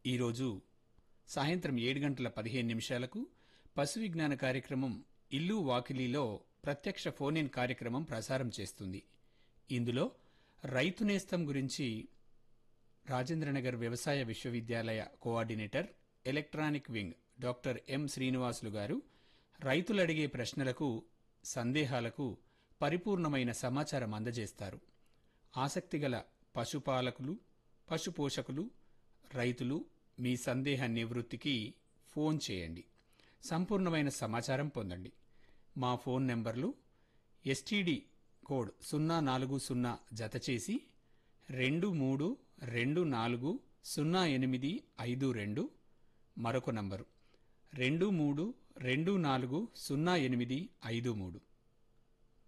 ఈరోజు సాయంత్రం ఏడు గంటల పదిహేను నిమిషాలకు పశు విజ్ఞాన కార్యక్రమం ఇల్లు వాకిలీలో ప్రత్యక్ష ఫోన్ ఇన్ కార్యక్రమం ప్రసారం చేస్తుంది ఇందులో రైతు నేస్తం గురించి రాజేంద్రనగర్ వ్యవసాయ విశ్వవిద్యాలయ coordinator electronic wing doctor M Srinivasulu garu రైతులు అడిగే ప్రశ్నలకు సందేహాలకు పరిపూర్ణమైన సమాచారం అందజేస్తారు ఆసక్తిగల పశుపాలకులు పశుపోషకులు రైతులు మీ సందేహ నివృత్తికి ఫోన్ చేయండి సంపూర్ణమైన సమాచారం పొందండి మా ఫోన్ నెంబర్లు ఎస్టీడీ కోడ్ సున్నా నాలుగు సున్నా జతచేసి రెండు మూడు రెండు నాలుగు సున్నా ఎనిమిది ఐదు రెండు మరొక నంబరు రెండు మూడు రెండు నాలుగు సున్నా ఎనిమిది ఐదు మూడు